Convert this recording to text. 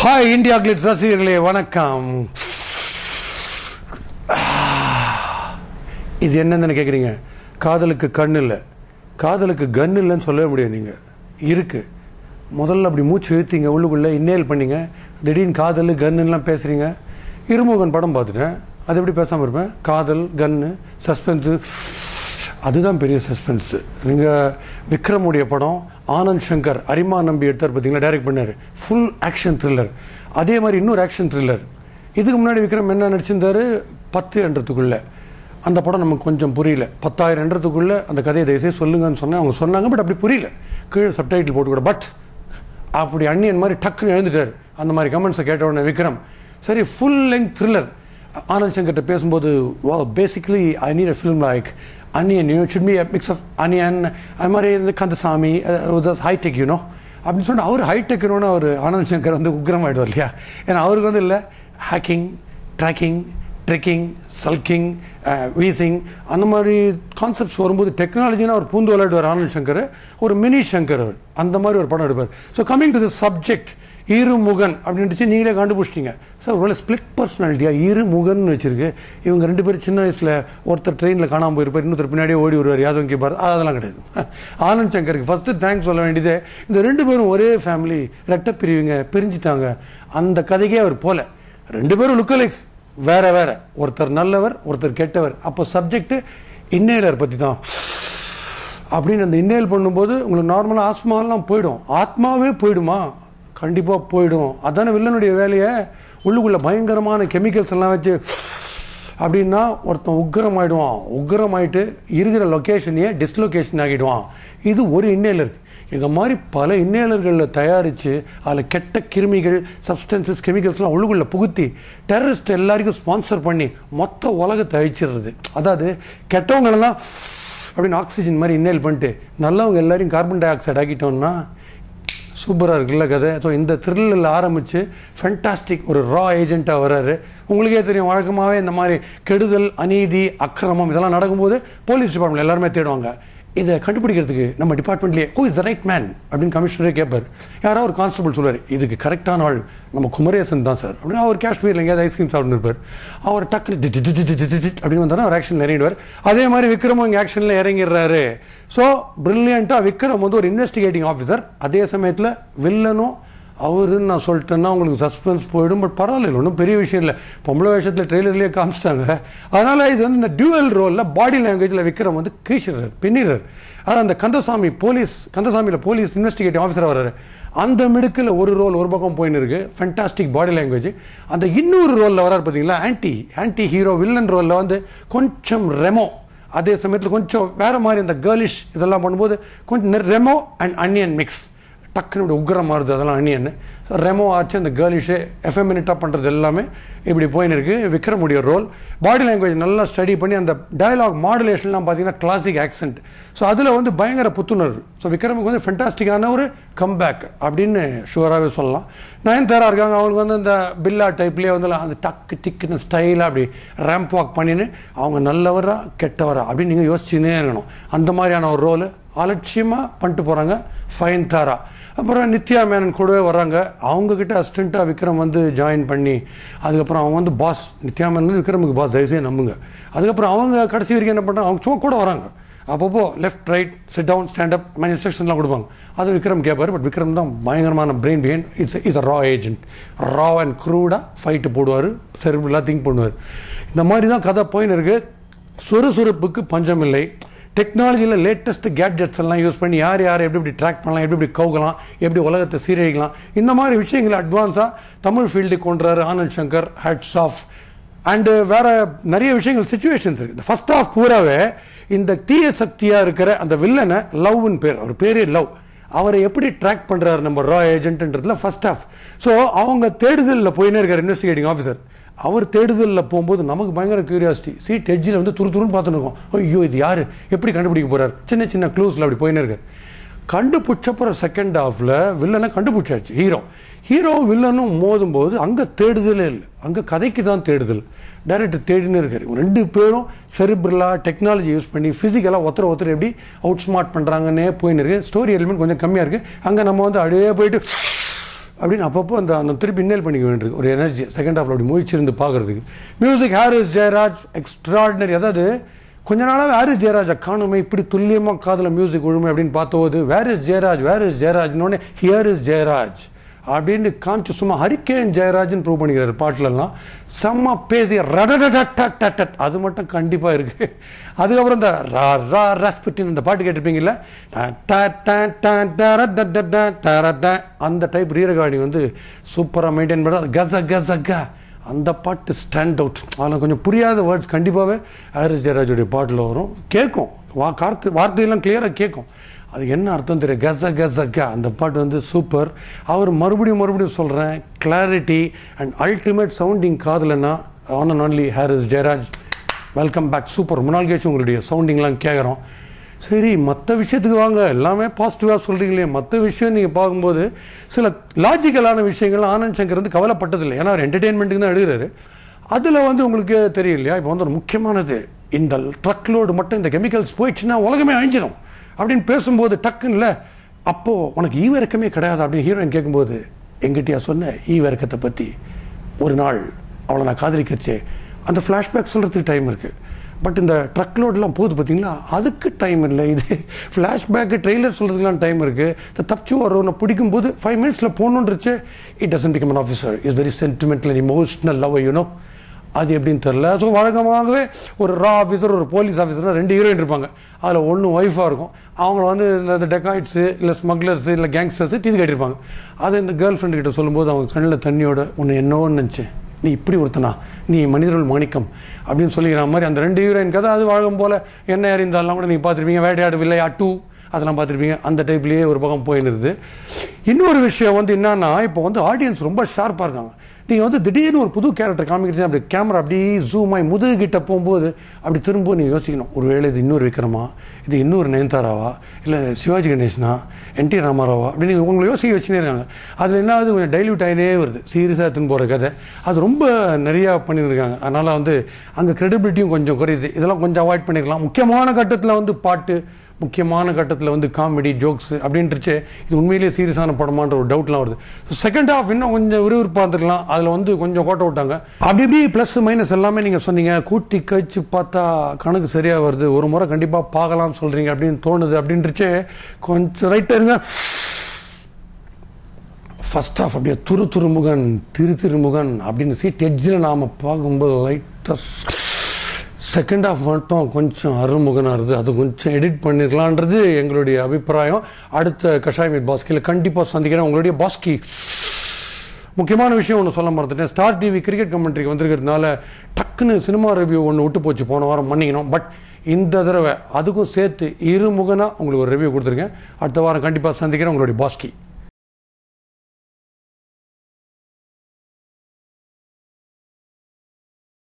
Hi India glitz ரசிகர்களே வணக்கம் இது என்னன்னு கேட்குறீங்க காதலுக்கு கண் இல்லை காதலுக்கு கன் இல்லைன்னு சொல்லவே முடியாது நீங்கள் இருக்கு முதல்ல அப்படி மூச்சு இழுத்தீங்க உள்ளுக்குள்ளே இன்னேல் பண்ணீங்க திடீர்னு காதல் கன்னுலாம் பேசுகிறீங்க இருமுகன் படம் பார்த்துட்டேன் அது எப்படி பேசாமல் இருப்பேன் காதல் கன்னு சஸ்பென்ஸு அதுதான் பெரிய சஸ்பென்ஸ் நீங்கள் விக்ரமுடைய படம் ஆனந்த் சங்கர் அரிமா நம்பி எடுத்தார் பார்த்தீங்களா டைரக்ட் பண்ணார் ஃபுல் ஆக்ஷன் த்ரில்லர் அதே மாதிரி இன்னொரு ஆக்ஷன் த்ரில்லர் இதுக்கு முன்னாடி விக்ரம் என்ன நடிச்சிருந்தாரு பத்து என்றதுக்குள்ள அந்த படம் நமக்கு கொஞ்சம் புரியல பத்தாயிரம் என்றதுக்குள்ள அந்த கதையை தயவுசெய்து சொல்லுங்கன்னு சொன்னேன் அவங்க சொன்னாங்க பட் அப்படி புரியல கீழே சப்டைட்டில் போட்டு கூட பட் அப்படி அண்ணியன் மாதிரி டக்குன்னு எழுந்துட்டார் அந்த மாதிரி கமெண்ட்ஸை கேட்ட உடனே விக்ரம் சரி ஃபுல் லெங்க் த்ரில்லர் ஆனந்த் சங்கர்கிட்ட பேசும்போது வா basically I need a film like Anniyan you should be mix of Anniyan அது மாதிரி இந்த கந்தசாமி ஹைடெக் யூனோ அப்படின்னு சொன்னால் அவர் ஹைடெக்னு அவர் ஆனந்த் சங்கர் வந்து உக்ரம் ஆகிடுவார் இல்லையா ஏன்னா அவருக்கு வந்து இல்லை hacking tracking trekking stalking wheezing அந்த மாதிரி கான்செப்ட்ஸ் வரும்போது டெக்னாலஜினா அவர் பூந்து விளையாடுவார் ஆனந்த் சங்கர் ஒரு மினி சங்கர் அவர் அந்த மாதிரி ஒரு படம் எடுப்பார் so coming to the subject Irumugan அப்படின்ட்டு நீங்களே கண்டுபிடிச்சிட்டீங்க சார் ஒருவேளை ஸ்பிளிட் பர்சனாலிட்டியா இருமுகன் வச்சிருக்கு இவங்க ரெண்டு பேரும் சின்ன வயசில் ஒருத்தர் ட்ரெயினில் காணாமல் போயிருப்பார் இன்னொருத்தர் பின்னாடியே ஓடி வருவார் யாதவ் கேப்பார் அதெல்லாம் கிடையாது ஆனந்த் சங்கருக்கு ஃபஸ்ட்டு தேங்க்ஸ் சொல்ல வேண்டியது இந்த ரெண்டு பேரும் ஒரே ஃபேமிலி ரெட்ட பிரிவுங்க பிரிஞ்சுட்டாங்க அந்த கதைக்கே அவர் போல ரெண்டு பேரும் லுக்கலைக்ஸ் வேற வேற ஒருத்தர் நல்லவர் ஒருத்தர் கெட்டவர் அப்போ சப்ஜெக்ட் இன்னேலர் பற்றி தான் அப்படின்னு அந்த இன்னேல் பண்ணும்போது உங்களுக்கு நார்மலாக ஆஸ்மாலாம் போயிடும் ஆத்மாவே போயிடுமா கண்டிப்பாக போயிடும் அதானே வில்லனுடைய வேலையை உள்ளுக்குள்ள பயங்கரமான கெமிக்கல்ஸ் எல்லாம் வச்சு அப்படின்னா ஒருத்தன் உக்ரம் ஆயிடுவான் உக்ரம் ஆயிட்டு இருக்கிற லொக்கேஷனையே டிஸ்லொகேஷன் ஆகிடுவான் இது ஒரு இன்னேலர் இந்த மாதிரி பல இன்னேலர்களில் தயாரித்து அதில் கெட்ட கிருமிகள் சப்ஸ்டன்சஸ் கெமிக்கல்ஸ்லாம் உள்ளுக்குள்ளே புகுத்தி டெரரிஸ்ட் எல்லாருக்கும் ஸ்பான்சர் பண்ணி மொத்த உலகத்தை அழிச்சிடுறது அதாவது கெட்டவங்களெல்லாம் அப்படின்னு ஆக்சிஜன் மாதிரி இன்னேல் பண்ணிட்டு நல்லவங்க எல்லாரையும் கார்பன் டை ஆக்சைடு ஆக்கிட்டோம்னா சூப்பராக இருக்குல்ல கதை ஸோ இந்த த்ரில்லில் ஆரம்பித்து ஃபென்டாஸ்டிக் ஒரு ரா ஏஜென்ட்டாக வர்றாரு உங்களுக்கே தெரியும் வழக்கமாகவே இந்த மாதிரி கெடுதல் அநீதி அக்கிரமம் இதெல்லாம் நடக்கும்போது போலீஸ் டிபார்ட்மெண்ட் எல்லாருமே தேடுவாங்க இதை கண்டுபிடிக்கிறதுக்கு நம்ம டிபார்ட்மெண்ட்லேயே oh is the right man அப்படின்னு கமிஷனரே கேட்பார் யாராவது ஒரு கான்ஸ்டபிள் சொல்லுவார் இதுக்கு கரெக்டான ஆள் நம்ம குமரேசன் தான் சார் அப்படின்னு அவர் காஷ்மீரில் எங்கேயாவது ஐஸ்கிரீம் சாப்பிட்டு இருப்பார் அவர் டக்குனு டி- டி- டி- டி- டி- டி- டி- அப்படின்னு வந்தாலும் அவர் ஆக்ஷன் இறங்கிடுவார் அதே மாதிரி விக்ரமும் இங்கே ஆக்ஷனில் இறங்கிடுறாரு ஸோ பிரில்லியண்ட்டாக விக்ரம் வந்து ஒரு இன்வெஸ்டிகேட்டிங் ஆஃபீஸர் அதே சமயத்தில் வில்லனும் அவருன்னு நான் சொல்லிட்டேன்னா உங்களுக்கு சஸ்பென்ஸ் போயிடும் பட் பரவாயில்ல ஒன்றும் பெரிய விஷயம் இல்லை பொம்பளை வேஷத்தில் ட்ரெய்லர்லேயே காமிச்சிட்டாங்க அதனால் இது வந்து இந்த டியூவல் ரோலில் பாடி லாங்குவேஜில் விக்ரம் வந்து கீழ்ச்சிடுறார் பின்னிடுறார் அதான் அந்த கந்தசாமி போலீஸ் கந்தசாமியில் போலீஸ் இன்வெஸ்டிகேட்டிவ் ஆஃபீஸர் வர்றாரு அந்த மிடுக்கில் ஒரு ரோல் ஒரு பக்கம் போயின்னு இருக்கு ஃபென்டாஸ்டிக் பாடி லாங்குவேஜ் அந்த இன்னொரு ரோலில் வரார் பார்த்தீங்களா ஆன்டி ஆன்டி ஹீரோ வில்லன் ரோலில் வந்து கொஞ்சம் ரெமோ அதே சமயத்தில் கொஞ்சம் வேற மாதிரி அந்த கேர்லிஷ் இதெல்லாம் பண்ணும்போது கொஞ்சம் ரெமோ அண்ட் அன்னியன் மிக்ஸ் டக்குனு இப்படி உக்ரம் மாறுது அதெல்லாம் அணியன்னு ஸோ ரெமோ ஆச்சு அந்த கேர்லிஷு எஃப்எமினிட்டாக பண்ணுறது எல்லாமே இப்படி போயின்னு இருக்கு விக்ரமுடைய ரோல் பாடி லாங்குவேஜ் நல்லா ஸ்டடி பண்ணி அந்த டயலாக் மாடுலேஷன்லாம் பார்த்தீங்கன்னா கிளாசிக் ஆக்சென்ட் ஸோ அதில் வந்து பயங்கர புத்துணர்வு ஸோ விக்ரமுக்கு வந்து ஃபென்டாஸ்டிக்கான ஒரு கம்பேக் அப்படின்னு ஷுவராகவே சொல்லலாம் நயன்தாரா இருக்காங்க அவங்களுக்கு வந்து அந்த பில்லா டைப்லேயே வந்து அந்த டக்கு டிக்குன்னு ஸ்டைலாக அப்படி ரேம்ப் வாக் பண்ணின்னு அவங்க நல்லவரா கெட்டவரா அப்படின்னு நீங்கள் யோசிச்சுன்னே இருக்கணும் அந்த மாதிரியான ஒரு ரோல் அலட்சியமாக பண்ணிட்டு போகிறாங்க ஃபைன் தாரா அப்புறம் நித்யா மேனன் கூடவே வர்றாங்க அவங்க கிட்ட அசிஸ்டண்ட்டாக விக்ரம் வந்து ஜாயின் பண்ணி அதுக்கப்புறம் அவங்க வந்து பாஸ் நித்யா மேனன் வந்து விக்ரமுக்கு பாஸ் தயவுசெய்து நம்புங்க அதுக்கப்புறம் அவங்க கடைசி வரைக்கும் என்ன பண்ணுறாங்க அவங்க சும்மா கூட வராங்க அப்பப்போ left right sit down stand up மாதிரி இன்ஸ்ட்ரக்ஷன்லாம் கொடுப்பாங்க அது விக்ரம் கேட்பார் பட் விக்ரம் தான் பயங்கரமான brain behind it's is a raw agent raw and க்ரூடாக fight போடுவார் செரிபிளாக திங்க் பண்ணுவார் இந்த மாதிரி தான் கதை போயின்னு இருக்கு சுறுசுறுப்புக்கு பஞ்சமில்லை டெக்னாலஜியில் லேட்டஸ்ட் கேட்ஜெட்ஸ் எல்லாம் யூஸ் பண்ணி யார் யார் எப்படி எப்படி ட்ராக் பண்ணலாம் எப்படி எப்படி கவுக்கலாம் எப்படி உலகத்தை சீரழிக்கலாம் இந்த மாதிரி விஷயங்களை அட்வான்ஸாக தமிழ் ஃபீல்டுக்கு கொண்டுறாரு Anand Shankar hats off and வேற நிறைய விஷயங்கள் சுச்சுவேஷன்ஸ் இருக்கு இந்த ஃபர்ஸ்ட் ஆஃப் பூராவே இந்த தீய சக்தியா இருக்கிற அந்த வில்லனை லவ்னு பேர் அவர் பேரே லவ் அவரை எப்படி ட்ராக் பண்றாரு நம்ம ரா ஏஜென்ட்ன்றதுல ஃபர்ஸ்ட் ஆஃப் ஸோ அவங்க தேடுதலில் போயினே இருக்கார் இன்வெஸ்டிகேட்டிங் ஆஃபீஸர் அவர் தேடுதலில் போகும்போது நமக்கு பயங்கர கியூரியாசிட்டி சீட் எட்ஜில் வந்து துரு துருன்னு பார்த்துன்னு இருக்கோம் ஐயோ இது யாரு எப்படி கண்டுபிடிக்க போறாரு சின்ன சின்ன க்ளூஸில் அப்படி போயினே இருக்கார் கண்டுபிடிச்சப்புற செகண்ட் ஹாஃப்ல வில்லனை கண்டுபிடிச்சாச்சு ஹீரோ ஹீரோ வில்லனும் மோதும் போது அங்க தேடுதலே இல்லை அங்க கதைக்கு தான் தேடுதல் டைரக்டர் தேடினே இருக்காரு இவங்க ரெண்டு பேரும் செரிபிரலா டெக்னாலஜி யூஸ் பண்ணி ஃபிசிக்கலாக ஒருத்தர் ஒருத்தர் எப்படி அவுட் ஸ்மார்ட் பண்ணுறாங்கன்னே போயின்னு இருக்கு ஸ்டோரி எலிமெண்ட் கொஞ்சம் கம்மியாக இருக்கு அங்கே நம்ம வந்து அப்படியே போயிட்டு அப்படின்னு அப்பப்போ அந்த அந்த திருப்பி இன்னேல் பண்ணிக்க வேண்டியிருக்கு ஒரு எனர்ஜி செகண்ட் ஹாஃப்ல அப்படி முயற்சிருந்து பார்க்கறதுக்கு மியூசிக் ஹாரிஸ் ஜெயராஜ் எக்ஸ்ட்ராடினரி அதாவது கொஞ்ச நாளாவே ஹாரிஸ் ஜெயராஜை காணுமே இப்படி துல்லியமாக காதில் மியூசிக் விழுமை அப்படின்னு பார்த்தபோது where is Jayaraj where is ஜெயராஜ்னு ஹியர் இஸ் ஜெயராஜ் அப்படின்னு காமிச்சு சும்மா ஹரிக்கேன் ஜெயராஜ்னு ப்ரூவ் பண்ணிக்கிறாரு பாட்டுலலாம் செம்ம பேசி ரடடடடடடட் அது மட்டும் கண்டிப்பாக இருக்கு அதுக்கப்புறம் இந்த ரா ரா ரஸ்பிட்டின் இந்த பாட்டு கேட்டிருப்பீங்கல்ல ட ட ட ட டர ட ட ட டர ட. அந்த டைப் ரீரகார்டிங் வந்து சூப்பராக மெயின்டைன் பண்ண கச கச க அந்த பாட்டு ஸ்டாண்ட் அவுட் அதில் கொஞ்சம் புரியாத வேர்ட்ஸ் கண்டிப்பாகவே ஹாரிஸ் ஜெயராஜுடைய பாட்டில் வரும் கேட்கும் வா கார்த்து வார்த்தையெல்லாம் கிளியராக கேட்கும் அது என்ன அர்த்தம் தெரியும் கச கச க அந்த பாட்டு வந்து சூப்பர் அவர் மறுபடியும் மறுபடியும் சொல்கிறேன் கிளாரிட்டி அண்ட் அல்டிமேட் சவுண்டிங் காதலன்னா one and only Harris Jayaraj welcome back super முன்னாள் கேச்சு உங்களுடைய சவுண்டிங்லாம் கேட்குறோம் சரி மற்ற விஷயத்துக்கு வாங்க எல்லாமே பாசிட்டிவாக சொல்கிறீங்களே மற்ற விஷயம் நீங்கள் பார்க்கும்போது சில லாஜிக்கலான விஷயங்கள் ஆனந்த் சங்கர் வந்து கவலைப்பட்டதில்லை ஏன்னா அவர் என்டர்டெயின்மெண்ட்டுக்கு தான் எடுக்கிறாரு அதில் வந்து உங்களுக்கு தெரியும் இல்லையா இப்போ வந்து ஒரு முக்கியமானது இந்த ட்ரக் லோடு மட்டும் இந்த கெமிக்கல்ஸ் போயிடுச்சுன்னா உலகமே அழிஞ்சிடும் அப்படின்னு பேசும்போது டக்குன்னு இல்லை அப்போது உனக்கு ஈவிரக்கமே கிடையாது அப்படின்னு ஹீரோயின் கேட்கும்போது எங்கிட்டயா சொன்ன ஈவிரக்கத்தை பற்றி ஒரு நாள் அவளை நான் காதலிக்கிறச்சே அந்த ஃப்ளாஷ்பேக் சொல்கிறதுக்கு டைம் இருக்குது பட் இந்த ட்ரக் லோட்லாம் போகுது பார்த்தீங்களா அதுக்கு டைம் இல்லை இது ஃப்ளாஷ்பேக்கு ட்ரெய்லர் சொல்கிறதுக்குலாம் டைம் இருக்குது இந்த தப்பிச்சு வரவனை பிடிக்கும்போது ஃபைவ் மினிட்ஸில் போகணுன்றச்சு it doesn't become an officer is very sentimental and emotional love you know அது எப்படின்னு தெரில ஸோ வழக்கமாகவே ஒரு ரா ஆஃபீஸர் ஒரு போலீஸ் ஆஃபீஸர் ரெண்டு ஹீரோயின் இருப்பாங்க அதில் ஒன்று ஒய்ஃபாக இருக்கும் அவங்க வந்து இந்த டெக்காய்ட்ஸு இல்லை ஸ்மக்லர்ஸு இல்லை கேங்ஸ்டர்ஸு தீது கட்டியிருப்பாங்க அதை இந்த கேர்ள் ஃப்ரெண்டு கிட்ட சொல்லும்போது அவங்க கண்ணில் தண்ணியோட ஒன்று என்னோன்னு நினச்சேன் நீ இப்படி ஒருத்தனா நீ மனிதர்கள் மாணிக்கம் அப்படின்னு சொல்லிக்கிற மாதிரி அந்த ரெண்டு ஹீரோயின் கதை அது வழக்கம் போல் என்ன அறிந்தாலும் கூட நீங்கள் பார்த்துருப்பீங்க வேட்டையாடு வில்லையா டூ அதெல்லாம் பார்த்துருப்பீங்க அந்த டைப்லேயே ஒரு பக்கம் போயின்னுருது இன்னொரு விஷயம் வந்து என்னன்னா இப்போ வந்து ஆடியன்ஸ் ரொம்ப ஷார்ப்பாக இருக்காங்க நீங்கள் வந்து திடீர்னு ஒரு புது கேரக்டர் காமிக்கிறீங்க அப்படி கேமரா அப்படியே ஜூம் ஆகி முதுகு கிட்ட போகும்போது அப்படி திரும்ப நீங்கள் யோசிக்கணும் ஒருவேளை இது இன்னொரு விக்ரமா இது இன்னொரு நயன்தாராவா இல்லை சிவாஜி கணேசனா என் டி ராமாராவா அப்படின்னு நீங்க உங்களை யோசிக்க வச்சுனே இருக்காங்க அதில் என்ன ஆகுது கொஞ்சம் டைல்யூட் ஆகினே வருது சீரியஸாக எடுத்துன்னு போகிற கதை அது ரொம்ப நிறையா பண்ணியிருக்காங்க அதனால் வந்து அங்கே க்ரெடிபிலிட்டியும் கொஞ்சம் குறையுது இதெல்லாம் கொஞ்சம் அவாய்ட் பண்ணிருக்கலாம் முக்கியமான கட்டத்தில் வந்து பாட்டு முக்கியமான கட்டத்தில் வந்து காமெடி ஜோக்ஸ் அப்படின்ட்டுச்சு இது உண்மையிலேயே சீரியஸான படமான்ற ஒரு டவுட்லாம் வருது ஸோ செகண்ட் ஹாஃப் இன்னும் கொஞ்சம் விறுவிறுப்பாக இருந்திருக்கலாம் அதில் வந்து கொஞ்சம் கோட்டை விட்டாங்க அப்படி இப்படி ப்ளஸ் மைனஸ் எல்லாமே நீங்கள் சொன்னீங்க கூட்டி கழிச்சு பார்த்தா கணக்கு சரியாக வருது ஒரு முறை கண்டிப்பாக பார்க்கலாம்னு சொல்கிறீங்க அப்படின்னு தோணுது அப்படின்ட்டுச்சு கொஞ்சம் ரைட்டாக இருங்க ஃபர்ஸ்ட் ஆஃப் அப்படியே துரு துருமுகன் திரு திருமுகன் அப்படின்னு சீட் எட்ஜில் நாம் பார்க்கும்போது லைட்டாக செகண்ட் ஆஃப் மட்டும் கொஞ்சம் அருமுகனாக இருக்குது அது கொஞ்சம் எடிட் பண்ணிருக்கலான்றது எங்களுடைய அபிப்பிராயம் அடுத்த கஷாய் மீட் பாஸ்கியில் கண்டிப்பாக சந்திக்கிறேன் உங்களுடைய பாஸ்கி முக்கியமான விஷயம் ஒன்று சொல்ல மறந்துட்டேன் ஸ்டார் டிவி கிரிக்கெட் கமெண்ட்ரிக்கு வந்திருக்கிறதுனால டக்குன்னு சினிமா ரிவ்யூ ஒன்று விட்டு போச்சு போன வாரம் மன்னிக்கணும் பட் இந்த தடவை அதுக்கும் சேர்த்து இருமுகனாக உங்களுக்கு ஒரு ரிவ்யூ கொடுத்துருக்கேன் அடுத்த வாரம் கண்டிப்பாக சந்திக்கிறேன் உங்களுடைய பாஸ்கி